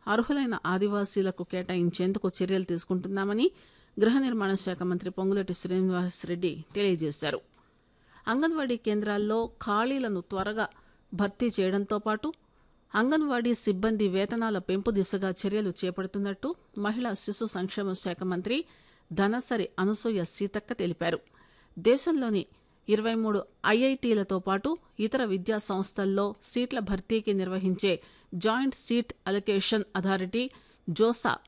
అర్హులైన ఆదివాసీలకు కేటాయించేందుకు చర్యలు తీసుకుంటున్నామని గృహ నిర్మాణ శాఖ మంత్రి పొంగులేటి శ్రీనివాసరెడ్డి తెలియజేశారు అంగన్వాడీ కేంద్రాల్లో ఖాళీలను త్వరగా భర్తీ చేయడంతో పాటు అంగన్వాడీ సిబ్బంది వేతనాల పెంపు దిశగా చర్యలు చేపడుతున్నట్టు మహిళా శిశు సంక్షేమ శాఖ మంత్రి ధనసరి అనసూయ సీతక్క తెలిపారు దేశంలోని ఇరవై మూడు ఐఐటీలతో పాటు ఇతర విద్యా సంస్థల్లో సీట్ల భర్తీకి నిర్వహించే joint seat allocation authority JoSAA